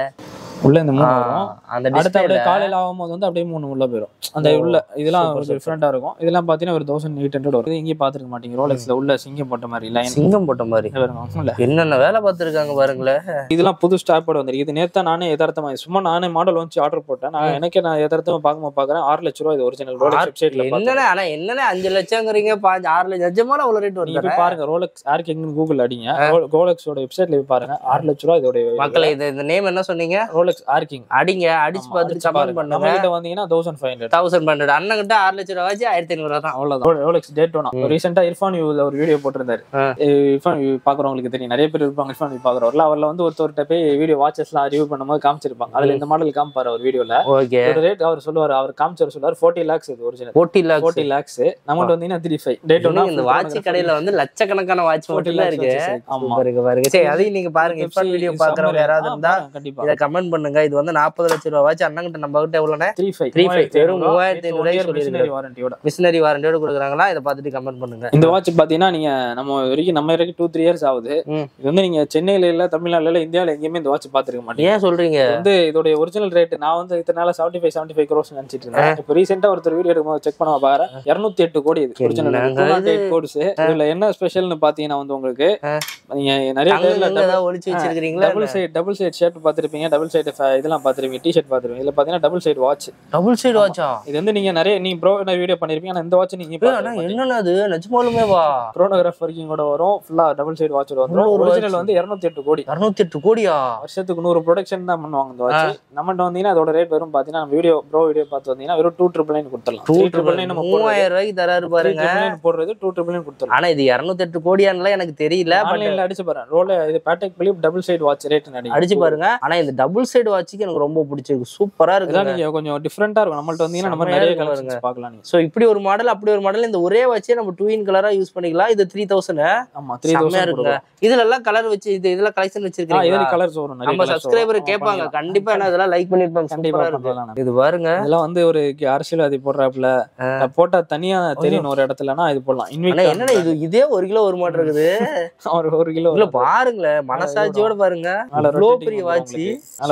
உள்ள இந்த மூணு ஆ, வரும் அந்த அடுத்து டிஸ்பிளேல அப்படியே காலையில ஆகும்போது வந்து அப்படியே மூணு உள்ள போயிடும் அந்த ஓ, உள்ள இதெல்லாம் super, super. டிஃப்ரெண்டா இருக்கும் இதெல்லாம் பாத்தீங்கன்னா ஒரு தௌசண்ட் எயிட் ஹண்ட்ரட் வரும் இது எங்கேயும் பாத்துருக்க மாட்டீங்க ரோலெக்ஸ்ல உள்ள சிங்கம் போட்ட மாதிரி லைன் சிங்கம் போட்ட மாதிரி இல்ல என்னென்ன வேலை பார்த்துருக்காங்க பாருங்களேன் இதெல்லாம் புது ஸ்டாப்போட வந்திருக்கு இது நேத்தா நானே யதார்த்தமா சும்மா நானே மாடல் வந்து ஆர்டர் போட்டேன் நான் எனக்கே நான் யதார்த்தமா பார்க்கும்போது பாக்குறேன் ஆறு லட்ச ரூபா இது ஒரிஜினல் ரோலெக்ஸ் வெப்சைட்ல என்னண்ணே ஆனா என்னண்ணே அஞ்சு லட்சங்கிறீங்க பாஞ்சு ஆறு லட்சம் நிஜமான அவ்வளவு ரேட் நீங்க வருது போய் பாருங்க ரோலெக்ஸ் ஏர் கிங்னு கூகுள் அடிங்க ரோலெக்ஸோட வெப்சைட்ல போய் பாருங்க ஆறு லட்ச ரூபா இதோட மக்களை இது இந்த நேம் என்ன சொன்னீங்க ரோலெக்ஸ் ஏர் கிங் அடிங்க அடிச்சு பார்த்துட்டு கமெண்ட் பண்ணுங்க நம்ம கிட்ட வந்தீங்கன்னா thousand five hundred thousand hundred அண்ணன் கிட்ட ஆறு லட்சம் ரூபா ஆச்சு ஆயிரத்தி ஐநூறு ரூபா தான் அவ்வளவுதான் ரோலெக்ஸ் டேட் ஒன்னா ரீசெண்டா இர்ஃபான் வியூல ஒரு வீடியோ போட்டிருந்தாரு ஆ. இர்ஃபான் வியூ பாக்குறவங்களுக்கு தெரியும் நிறைய பேர் இருப்பாங்க இர்ஃபான் வியூ பாக்குறவர்ல அவர்ல வந்து ஒருத்தர்கிட்ட போய் வீடியோ வாட்சஸ்லாம் ரிவ்யூ பண்ணும்போது காமிச்சிருப்பாங்க அதுல இந்த மாடல் காமிப்பாரு ஒரு வீடியோல ஓகே ஒரு ரேட் அவர் சொல்லுவாரு அவர் காமிச்சவர் சொல்லுவாரு ஃபோர்ட்டி லேக்ஸ் இது original forty lakhs forty lakhs நம்மகிட்ட வந்தீங்கன்னா த்ரீ ஃபைவ் டேட் ஒன்னா இந்த வாட்ச் கடையில வந்து லட்சக்கணக்கான வாட்ச் 40 மட்டும் தான் lakhs இருக்கு watches இருக்கு. ஆமா. பாருங்க பாருங்க சரி அதையும் நீங்க பாருங்க இப்ப வீடியோ பாக்குறவங்க யாராவது இருந்தா கண்டிப்பா இதை கமெண்ட் பண்ணுங்க இது வந்து நாற்பது லட்சம் ரூபா வாட்ச் அண்ணன் கிட்ட நம்ம கிட்ட எவ்வளவுனே த்ரீ ஃபைவ் Three five. வெறும் மூவாயிரத்தி ஐநூறு ரூபாய்க்கு சொல்லியிருக்காரு. வாரண்டியோட மிஷினரி வாரண்டியோட கொடுக்குறாங்களா இதை பார்த்துட்டு கமெண்ட் பண்ணுங்க இந்த வாட்ச் பாத்தீங்கன்னா நீங்க நம்ம வரைக்கும் நம்ம வரைக்கும் டூ த்ரீ இயர்ஸ் ஆகுது ம். இது வந்து நீங்க சென்னையில இல்ல தமிழ்நாடுல இல்ல இந்தியாவில எங்கேயுமே இந்த வாட்ச் பாத்துருக்க மாட்டீங்க ஏன் சொல்றீங்க இது வந்து இதோட ஒரிஜினல் ரேட் நான் வந்து இத்தனை நாள் seventy five seventy five crores நினைச்சிட்டு இருந்தேன் இப்போ ரீசெண்டா ஒருத்தர் வீடியோ எடுக்கும்போது செக் பண்ண பாரு இருநூத்தி எட்டு கோடி இது ஒரிஜினல் என்னங்க டூ நாட் எயிட் கோடிஸ் இதுல என்ன ஸ்பெஷல்னு பாத்தீங்கன்னா வந்து உங்களுக்கு நீங்க நிறைய அங்க பேர்ல இங்க ஏதாவது ஒளிச்சு வச்சிருக்கீங்களா double side double side shirt பாத்திருப்பீங்க டபுள் சைடு இதெல்லாம் பாத்திருப்பீங்க டி ஷர்ட் பாத்திருப்பீங்க இதுல பாத்தீங்கன்னா double side watch double side வாட்சா இது வந்து நீங்க நிறைய நீ ப்ரோ வீடியோ பண்ணிருப்பீங்க ஆனா இந்த வாட்ச் நீங்க ஆனா என்னன்னா அது நிஜமாலுமே வா குரோனோகிராஃப் வரைக்கும் கூட வரும் ஃபுல்லா டபுள் சைடு வாட்ச் வந்துரும் நூறு ஒரிஜினல் வந்து 208 எட்டு கோடி இருநூத்தி எட்டு கோடியா வருஷத்துக்கு நூறு ப்ரொடக்ஷன் தான் பண்ணுவாங்க இந்த வாட்ச் நம்மகிட்ட வந்தீங்கன்னா அதோட ரேட் வரும் பாத்தீங்கன்னா நம்ம வீடியோ ப்ரோ வீடியோ பார்த்து வந்தீங்கன்னா வெறும் டூ ட்ரிபிள் நைன் கொடுத்துடலாம் டூ டூ ட்ரிபிள் நைன் நம்ம போடுறது மூவாயிரம் ரூபாய்க்கு தராரு பாருங்க போடுறது டூ ட்ரிபிள் நைன் கொடுத்துடலாம் ஆனா இது இருநூத்தி எட்டு கோடியான்லாம் எனக்கு தெரியல பட் ஆன்லைன்ல அடிச்சு பாருங்க ரோல இது Patek Philippe double side watch rate நடி அடிச்சு பாருங்க ஆனா இந்த டபுள் சைடு வாட்சுக்கு எனக்கு ரொம்ப பிடிச்சிருக்கு சூப்பரா இதெல்லாம் இருக்கு நீங்க கொஞ்சம் டிஃப்ரெண்டா இருக்கும் நம்மள்ட்ட வந்தீங்கன்னா நம்ம செம்மையா நிறைய இருக்கு கலெக்ஷன்ஸ் பார்க்கலாம் நீங்க சோ இப்படி ஒரு மாடல் அப்படி ஒரு மாடல் இந்த ஒரே வச்சே நம்ம டூ இன் கலரா யூஸ் பண்ணிக்கலாம் இது த்ரீ தௌசண்ட் ஆமா த்ரீ செம்மையா தௌசண்ட் இருக்குங்க இதுல எல்லாம் கலர் வச்சு இது இதெல்லாம் கலெக்ஷன் வச்சிருக்கீங்க இதுல கலர்ஸ் வரும் நிறைய நம்ம colours வரும். சப்ஸ்கிரைபர் ஆமா, கேட்பாங்க பண்ணிக்கலாம். கண்டிப்பா என்ன இதெல்லாம் லைக் பண்ணிருப்பாங்க கண்டிப்பா சூப்பரா இருக்கு பண்ணலாம் இது பாருங்க இதெல்லாம் வந்து ஒரு அரசியல்வாதி போடுறாப்புல போட்டா தனியா தெரியும் ஒரு இடத்துலனா இது போடலாம் ஆனா இன்விக்ட் என்னன்னா இது இதே ஒரு கிலோ ஒரு மாட்டம் இருக்குது ஒரு ஒரு கிலோ இல்ல பாருங்களேன் மனசாட்சியோட பாருங்க மேல இவ்வளோ rotating பெரிய வந்துரும் வாட்சி உங்களுக்கு. மேல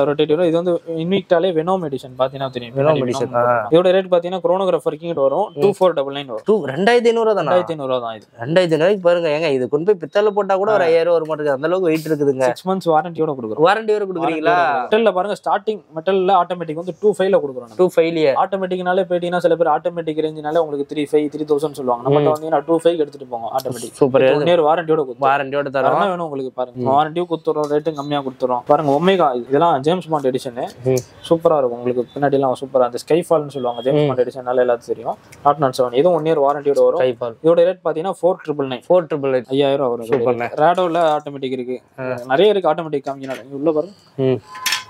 ரொட்டேட் வரும் இது வந்து இன்விக்டாலே வெனோம் எடிஷன் பாத்தீங்கன்னா தெரியும் Venom பின்னாடி edition, Venom இருக்கும். இதோட ரேட் பாத்தீங்கன்னா குரோனோகிராஃபர் கிட்ட வரும் டூ ஃபோர் டபுள் நைன் வரும் டூ ரெண்டாயிரத்தி ஐநூறு தானே ரெண்டாயிரத்தி ஐநூறு தான் இது ரெண்டாயிரத்தி ஐநூறு பாருங்க ஏங்க இது கொண்டு போய் பித்தளை போட்டா கூட ஒரு ஐயாயிரம் வர மாட்டேங்குது அந்த அளவுக்கு வெயிட் இருக்குதுங்க சிக்ஸ் மந்த்ஸ் வாரண்டியோட கொடுக்குறோம் வாரண்டி வரை கொடுக்குறீங்களா மெட்டல்ல பாருங்க ஸ்டார்டிங் மெட்டல்ல ஆட்டோமேட்டிக் வந்து டூ ஃபைவ்ல கொடுக்குறோம் டூ ஃபைவ்லயே ஆட்டோமேட்டிக்னாலே போயிட்டீங்கன்னா சில பேர் ஆட்டோமேட்டிக் ரேஞ்சினாலே உங்களுக்கு த்ரீ ஃபைவ் த்ரீ தௌசண்ட் சொல்லுவாங்க நம்மகிட்ட வந்தீங்கன்னா டூ ஃபைவ் எடுத்துட்டு போங்க ஆட்டோமேட்டிக் சூப்பர் ஒன் இயர் வாரண்டியோட கொடுத்துரும் வாரண்டியோட தரோம் தரமா வேணும் உங்களுக்கு பாருங்க வாரண்டியும் கொடுத்துறோம் ரேட்டும் கம்மியா கொடுத்துறோம் பாருங்க ஒமேகா இதெல்லாம் ஜேம்ஸ் பாண்ட் எடிஷன் ம். சூப்பரா இருக்கும் உங்களுக்கு பின்னாடி எல்லாம் சூப்பரா அந்த ஸ்கை ஃபால்னு சொல்லுவாங்க ஜேம்ஸ் பாண்ட் எடிஷன் நல்லா எல்லாத்துக்கும் தெரியும் நாட் நாட் செவன் இதுவும் ஒன் இயர் வாரண்டியோட வரும் கைபால் இதோட ரேட் பாத்தீங்கன்னா four triple nine four triple eight ஐயாயிரம் ரூபா வரும் சூப்பர்ண்ணே. ரேடோல ஆட்டோமேட்டிக் இருக்கு நிறைய இருக்கு ஆட்டோமேட்டிக் காமிக்கணும் இங்க உள்ள பாருங்க ம்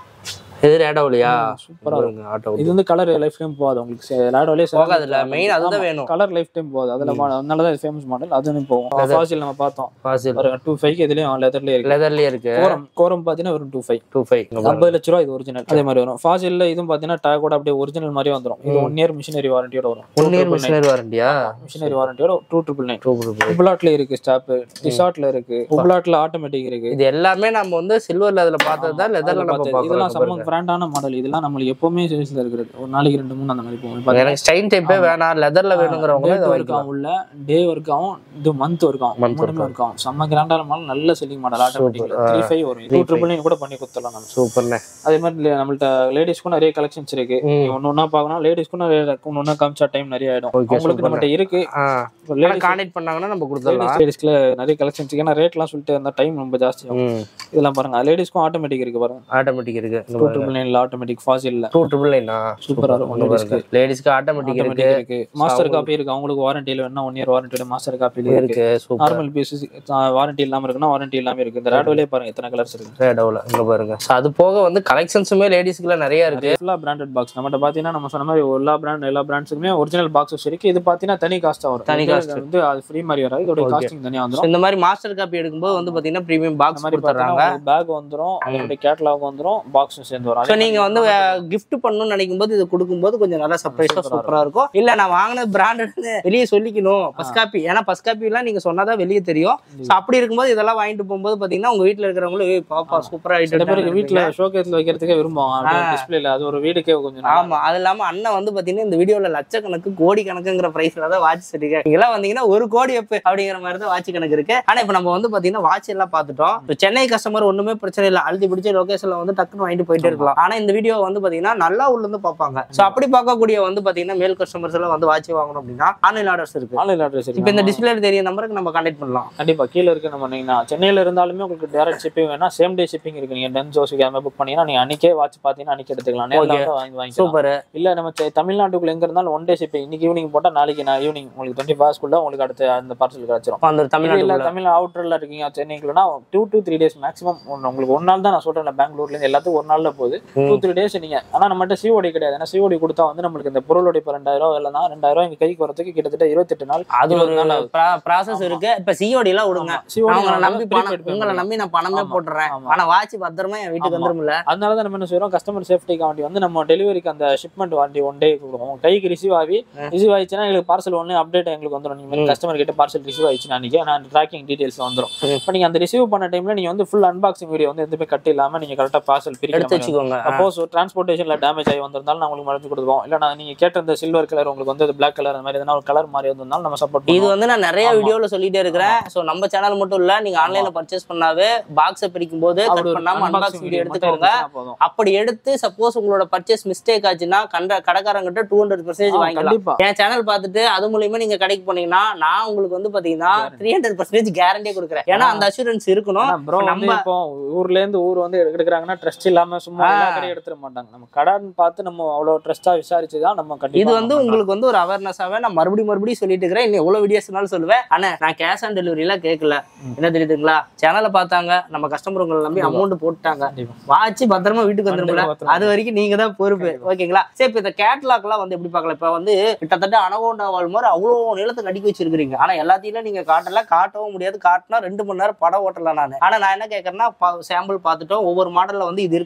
இது ரேடாவிலையா சூப்பரா இருக்கும் ஆட்டோ இது வந்து கலர் லைஃப் டைம் போகாது உங்களுக்கு ரேடோலே போகாதுல்ல மெயின் அதுதான் வேணும் கலர் லைஃப் டைம் போகுது அதுல மா- அதனாலதான் இது ஃபேமஸ் மாடல் அதுன்னு போகும் ஃபாசில் நம்ம பார்த்தோம் பாசில் பாருங்க டூ ஃபைவ் இதுலயும் லெதர்லயே இருக்கு லெதர்லயே இருக்கு கோரம் கோரம் பாத்தீங்கன்னா வெறும் டூ ஃபைவ் டூ ஃபைவ் ஐம்பது லட்ச ரூபா இது ஒரிஜினல் அதே மாதிரி வரும் ஃபாசில்ல இதுவும் பாத்தீங்கன்னா டேகோட அப்படியே ஒரிஜினல் மாதிரி வந்துரும் இது ஒன் இயர் மிஷினரி வாரண்டியோட வரும் ஒன் இயர் மிஷினரி வாரண்டியா மிஷினரி வாரண்டியோட two triple nine two triple உப்லாட்ல இருக்கு ஸ்டாப் டிசார்ட்ல இருக்கு உப்லாட்ல ஆட்டோமேட்டிக் இருக்கு இது எல்லாமே நம்ம வந்து சில்வர்ல அதுல பார்த்தது தான் லெதர்ல அதுல நம்ம பார்த்தது. இதெல்லாம் பார்க்கறோம் செம்ம பிராண்டான மாடல் இதெல்லாம் நம்மளுக்கு எப்பவுமே சேல்ஸ்ல இருக்கிறது ஒரு நாளைக்கு ரெண்டு மூணு அந்த மாதிரி போகும் பாத்தீங்கன்னா எனக்கு ஸ்டைன் டைப்பே வேணாம் லெதர்ல வேணுங்கிறவங்க இதை டேட் ஒர்க் வாங்கிக்கலாம் ஆகும் உள்ள டே ஒர்க் ஆகும் இது மந்த் ஒர்க் ஆகும் Month மூணுமே ஒர்க் ஆகும் செம்ம கிராண்டான மாடல் நல்ல செல்லிங் மாடல் ஆட்டோமேட்டிக்ல ஆ. த்ரீ ஃபைவ் வரும் டூ ட்ரிபிள் நைன் கூட பண்ணி கொடுத்துடலாம் நம்ம சூப்பர்ண்ணே அதே மாதிரி லே- நம்மள்ட்ட லேடிஸ்க்கும் நிறைய கலெக்ஷன்ஸ் இருக்கு ம். நீங்க ஒண்ணு ஒண்ணா பார்க்கணும் லேடிஸ்க்கும் நிறைய ஒண்ணு ஒண்ணா காமிச்சா டைம் நிறைய ஆயிடும் Okay, அவங்களுக்கு நம்மகிட்ட இருக்கு ஆ லேடிஸ் கான்டாக்ட் பண்ணாங்கன்னா நம்ம கொடுத்துடலாம் லேடிஸ்க்குல நிறைய கலெக்ஷன்ஸ் ஏன்னா ரேட்லாம் சொல்லிட்டு இருந்தா டைம் ரொம்ப ஜாஸ்தி ஆகும் ம் இதெல்லாம் பாருங்க லேடிஸ்க்கும் ஆட்டோமேட்டிக் இருக்கு பாருங்க ஆட்டோமேட்டிக் இருக்கு டூ ட்ரிபிள் நைன்ல ஆட்டோமேட்டிக் ஃபாசில்ல டூ ட்ரிபிள் நைனா சூப்பரா இருக்கும் லேடிஸ்க்கு லேடிஸ்க்கு ஆட்டோமேட்டிக் இருக்கு ஆட்டோமேட்டிக் இருக்கு மாஸ்டர் காப்பி இருக்கு அவங்களுக்கு வாரண்டியில வேணா ஒன் இயர் வாரண்டியோட மாஸ்டர் காப்பில இருக்கு இருக்கு சூப்பர் நார்மல் பீஸ் வாரண்டி இல்லாம இருக்குன்னா வாரண்டி இல்லாம இருக்கு இந்த ரேடோலே பாருங்க எத்தனை கலர்ஸ் இருக்கு ரேடோவில் இங்க பாருங்க So, அது போக வந்து கலெக்ஷன்ஸுமே லேடிஸ்க்குலாம் நிறைய இருக்கு ஃபுல்லா பிராண்டட் பாக்ஸ் நம்மகிட்ட பாத்தீங்கன்னா நம்ம சொன்ன மாதிரி எல்லா பிராண்ட் எல்லா பிராண்ட்ஸுக்குமே ஒரிஜினல் பாக்ஸஸ் இருக்கு இது பாத்தீங்கன்னா தனி காஸ்டா வரும் தனி இது cost. வந்து அது ஃப்ரீ மாதிரி வராது இதோட காஸ்டிங் தனியா So, வந்துரும் இந்த மாதிரி மாஸ்டர் காப்பி எடுக்கும்போது வந்து பாத்தீங்கன்னா ப்ரீமியம் இந்த பாக்ஸ் மாதிரி கொடுத்துட்றாங்க பேக் வந்துரும் அதோட கேட்டலாக் வந்துரும் பாக்ஸும் சேர்ந்து வரும் ஸோ அதே நீங்க மாதிரி வந்து கிஃப்ட் பண்ணணும்னு நினைக்கும் போது இது கொடுக்கும்போது கொஞ்சம் நல்லா சர்ப்ரைஸா சூப்பரா இருக்கும் இல்ல நான் வாங்கின பிராண்டட் வெளியே சொல்லிக்கணும் பஸ் காப்பி ஏன்னா பஸ் காப்பி எல்லாம் நீங்க சொன்னாதான் வெளியே தெரியும் ஸோ அப்படி இருக்கும்போது இதெல்லாம் வாங்கிட்டு போகும்போது பாத்தீங்கன்னா உங்க வீட்ல இருக்கிறவங்களும் "ஏய், பாப்பா சூப்பரா சில பேருக்கு ஆயிட்டு வீட்டுல ஷோகேஸ்ல வைக்கிறதுக்கே விரும்புவாங்க டிஸ்பிளேல அது ஒரு வீடுக்கே கொஞ்சம் நல்லா ஆமா அது இல்லாம அண்ணன் வந்து பாத்தீங்கன்னா இந்த வீடியோல லட்சக்கணக்கு கோடி கணக்குங்கிற பிரைஸ்ல தான் வாட்ச் சரிங்க நீங்களாம் வந்தீங்கன்னா ஒரு கோடி எப்ப அப்படிங்கிற மாதிரி தான் வாட்ச் கணக்கு இருக்கு ஆனா இப்ப நம்ம வந்து பாத்தீங்கன்னா வாட்ச் எல்லாம் பார்த்துட்டோம் இப்ப சென்னை கஸ்டமர் ஒண்ணுமே பிரச்சனை இல்லை அழுத்தி பிடிச்ச லொகேஷன்ல வந்து டக்குன்னு வாங்கிட்டு போயிட்டே இருக்கலாம் ஆனா இந்த வீடியோ வந்து பாத்தீங்கன்னா நல்லா உள்ள இருந்து பார்ப்பாங்க சோ அப்படி பார்க்கக்கூடிய வந்து பாத்தீங்கன்னா மேல் கஸ்டமர்ஸ் எல்லாம் வந்து வாட்ச் வாங்கணும் அப்படின்னா ஆன்லைன் ஆர்டர்ஸ் இருக்கு ஆன்லைன் அட்ரஸ் இப்ப இந்த டிஸ்பிளே தெரிய நம்பருக்கு நம்ம கான்டாக்ட் பண்ணலாம் கண்டிப்பா கீழ இருக்கு நம்ம நீங்க சென்னையில இருந்தாலுமே உங்களுக்கு டேரக்ட் ஷிப்பிங் வேணா சேம் டே ஷிப்பிங் இருக்கு நீங்க டென் ஜோசி கேமரா புக் பண்ணீங்கன்னா நீங்க அன்னைக்கே வாட்ச் பாத்தீங்கன்னா அன்னைக்கு எடுத்துக்கலாம் நேர்ல Okay. வந்து வாங்கி வாங்கிக்கலாம் சூப்பர் இல்ல நம்ம செ- தமிழ்நாட்டுக்குள்ள எங்க இருந்தாலும் ஒன் டே ஷிப்பிங் இன்னைக்கு ஈவினிங் போட்டா நாளைக்கு நான் ஈவினிங் உங்களுக்கு டுவெண்ட்டி ஃபர்ஸ்ட்குள்ள உங்களுக்கு அடுத்த அந்த பார்சல் கிடைச்சிரும் அந்த இல்ல தமிழ்நாட்டுல தமிழ் அவுட்டர்ல இருக்கீங்க சென்னைக்குள்ளனா two to three days maximum உங்களுக்கு ஒரு நாள் தான் நான் சொல்றேன் பெங்களூர்ல இருந்து எல்லாத்துக்கும் ஒரு நாள்ல போகுது டூ த்ரீ டேஸ் நீங்க ஆனா நம்மகிட்ட சிஓடி கிடையாது ஏன்னா சிஓடி கொடுத்தா வந்து நம்மளுக்கு இந்த பொருளோட இப்போ ரெண்டாயிரம் ரூபாய் இல்லைனா ரெண்டாயிரம் ரூபாய் எங்க கைக்கு வரதுக்கு கிட்டத்தட்ட இருபத்தெட்டு நாள் அது ஒரு இருபது நாள் ஆகுது. ப்ராசஸ் இருக்கு இப்ப சிஓடி எல்லாம் விடுங்க COD நான் உங்களை நாங்க நம்பி prepaid பணம் pay உங்களை பண்ணலாம். நம்பி நான் பணமே ஆமா. போட்டுறேன் ஆமா. ஆனா வாட்ச் பத்திரமா என் வீட்டுக்கு ஆமா. வந்துரும்ல அதனால தான் நம்ம என்ன செய்றோம் கஸ்டமர் சேஃப்டிக்கு வேண்டி வந்து நம்ம டெலிவரிக்கு அந்த ஷிப்மெண்ட் வாண்டி ஒன் டே கொடுப்போம் உங்க கைக்கு ரிசீவ் ஆகி ரிசீவ் ஆயிடுச்சுன்னா எங்களுக்கு பார்சல் ஒன்று அப்டேட் எங்களுக்கு வந்துடும் நீங்க கஸ்டமர் கிட்ட பார்சல் ரிசீவ் ஆயிடுச்சுன்னா அன்னைக்கு நான் ட்ராக்கிங் டீடைல்ஸ் வந்துடும் ம். இப்போ நீங்க அந்த ரிசீவ் பண்ண டைம்ல நீங்க வந்து ஃபுல் அன்பாக்சிங் வீடியோ வந்து எதுவுமே கட் இல்லாம நீங்க கரெக்டா பார்சல் எடுத்து பிரிக்கிற வச்சுக்கோங்க சப்போஸ் டிரான்ஸ்போர்ட்டேஷன்ல டேமேஜ் ஆகி வந்திருந்தாலும் நான் உங்களுக்கு மறைச்சு கொடுத்துருவோம் இல்ல நான் நீங்க கேட்ட இந்த சில்வர் கலர் உங்களுக்கு வந்து பிளாக் கலர் அந்த மாதிரி எதனா ஒரு கலர் மாதிரி வந்திருந்தாலும் நம்ம சப்போர்ட் இது வந்து நான் நிறைய ஆமா. வீடியோல சொல்லிட்டே இருக்கிறேன் சோ நம்ம சேனல் மட்டும் இல்ல நீங்க ஆன்லைன்ல பர்ச்சேஸ் பண்ணாவே பாக்ஸை பிரிக்கும் போது கட் பண்ணாம அன்பாக்ஸ் வீடியோ எடுத்துக்கோங்க போதும் அப்படி எடுத்து சப்போஸ் உங்களோட பர்ச்சேஸ் மிஸ்டேக் ஆச்சுன்னா கண்ட கடைக்காரங்கிட்ட டூ ஹண்ட்ரட் பர்சன்டேஜ் ஆ, வாங்கிக்கலாம் கண்டிப்பா என் சேனல் பார்த்துட்டு அது மூலியமா நீங்க கடைக்கு போனீங்கன்னா நான் உங்களுக்கு வந்து பாத்தீங்கன்னா த்ரீ ஹண்ட்ரட் பர்சன்டேஜ் கேரண்டியே கொடுக்குறேன் ஏன்னா அந்த அஷூரன்ஸ் இருக்கணும் ப்ரோ இப்ப வந்து நம்ம- இப்போ ஊர்ல இருந்து ஊர் வந்து எடுக்கிறாங்கன்னா ட்ரஸ்ட் இல்லாம சும்மா ஆ. எல்லா கடையும் எடுத்துட மாட்டாங்க நம்ம கடன் பார்த்து நம்ம அவ்வளவு ட்ரஸ்டா விசாரிச்சு தான் நம்ம கண்டிப்பா இது வந்து நம்ம உங்களுக்கு வந்து ஒரு அவேர்னஸாவே நான் மறுபடியும் மறுபடியும் சொல்லிட்டு இருக்கிறேன் இன்னும் எவ்வளவு வீடியோஸ்னாலும் சொல்லுவேன் ஆனா நான் கேஷ் ஆன் டெலிவரி எல்லாம் கேட்கல ம். என்ன தெரியுதுங்களா சேனலை பார்த்தாங்க நம்ம கஸ்டமர் உங்களை நம்பி கண்டிப்பா. அமௌண்ட் போட்டாங்க கண்டிப்பா. வாட்சி பத்திரமா வீட்டுக்கு வந்துரும்ல பத்திரமா அது வரைக்கும் நீங்க தான் பொறுப்பு ஓகேங்களா சரி இப்ப இந்த கேட்லாக் எல்லாம் வந்து எப்படி பார்க்கலாம் இப்ப வந்து கிட்டத்தட்ட அனகோண்டா வால் மாதிரி அவ்வளவு நீளத்துக்கு அடிக்க வச்சிருக்கீங்க ஆனா எல்லாத்தையும் நீங்க காட்டல காட்டவும் முடியாது காட்டினா ரெண்டு மணி நேரம் படம் ஓட்டலாம் நான் ஆனா நான் என்ன கேட்கறேன்னா சாம்பிள் பார்த்துட்டோம் ஒவ்வொரு மாடல்ல வந்து இது இருக்கு இது இருக்குன்னு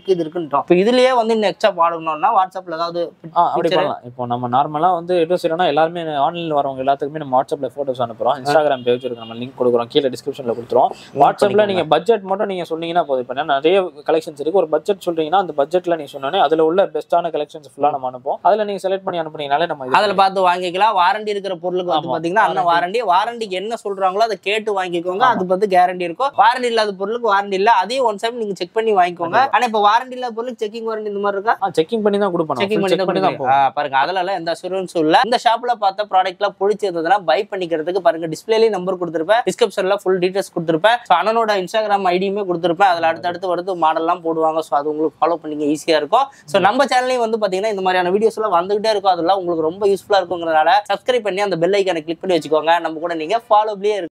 பண்ணிட்டோம் இப்போ இதுலயே வந்து இன்னும் எக்ஸ்ட்ரா பாடணும்னா வாட்ஸ்அப்ல ஏதாவது ஆ அப்படி Picture? பண்ணலாம் இப்போ நம்ம நார்மலா வந்து எட்டு சைடுனா எல்லாருமே ஆன்லைன்ல வரவங்க எல்லாத்துக்குமே நம்ம வாட்ஸ்அப்ல போட்டோஸ் அனுப்புறோம் இன்ஸ்டாகிராம் பேஜ் இருக்கு நம்ம லிங்க் கொடுக்குறோம் கீழே டிஸ்கிரிப்ஷன்ல கொடுத்துருவோம் வாட்ஸ்அப்ல நீங்க பட்ஜெட் மட்டும் நீங்க சொன்னீங்கன்னா போதும் இப்போ நிறைய கலெக்ஷன்ஸ் இருக்கு ஒரு பட்ஜெட் சொல்றீங்கன்னா அந்த பட்ஜெட்ல நீங்க சொன்னோன்னே அதுல உள்ள பெஸ்ட்டான கலெக்ஷன்ஸ் ஃபுல்லா நம்ம அனுப்போம் அதுல நீங்க செலக்ட் பண்ணி அனுப்புனீங்கனாலே நம்ம இது அதுல பார்த்து வாங்கிக்கலாம் வாரண்டி இருக்கிற பொருளுக்கு வந்து ஆமா. பாத்தீங்கன்னா அந்த Warranty. வாரண்டி வாரண்டிக்கு என்ன சொல்றாங்களோ அதை கேட்டு வாங்கிக்கோங்க ஆமா. அது வந்து கேரண்டி இருக்கும் வாரண்டி இல்லாத பொருளுக்கு வாரண்டி இல்ல அதையும் ஒன் டைம் நீங்க செக் பண்ணி வாங்கிக்கோங்க ஆனா இப்ப வாரண்டி இல்லாத பொருளுக்கு செக்கிங் வாரண்டி இந்த மாதிரி இருக்கா செக்கிங் பண்ணி தான் கொடுப்போம் செக்கிங் பண்ணி செக் பண்ணி தான் தான் போகும் பாருங்க அதுல எல்லாம் எந்த அசூரன்ஸும் இல்ல இந்த ஷாப்ல பார்த்த ப்ராடக்ட்லாம் பிடிச்சிருந்ததுன்னா பை பண்ணிக்கிறதுக்கு பாருங்க டிஸ்பிளேலயும் நம்பர் கொடுத்துருப்பேன் டிஸ்கிரிப்ஷன்ல ஃபுல் டீடைல்ஸ் கொடுத்துருப்பேன் ஸோ அண்ணனோட இன்ஸ்டாகிராம் ஐடியுமே கொடுத்துருப்பேன் அதுல அடுத்தடுத்து வருது மாடல்லாம் போடுவாங்க ஸோ அது உங்களுக்கு ஃபாலோ பண்ணிக்க ஈஸியா இருக்கும் ஸோ நம்ம சேனல்லையும் வந்து பாத்தீங்கன்னா இந்த மாதிரியான வீடியோஸ் எல்லாம் வந்துகிட்டே இருக்கும் அதெல்லாம் உங்களுக்கு ரொம்ப யூஸ்ஃபுல்லா இருக்குங்கிறனால சப்ஸ்கிரைப் பண்ணி அந்த பெல் ஐக்கானை கிளிக் பண்ணி வச்சுக்கோங்க நம்ம கூட நீங்க ஃபாலோப்லயே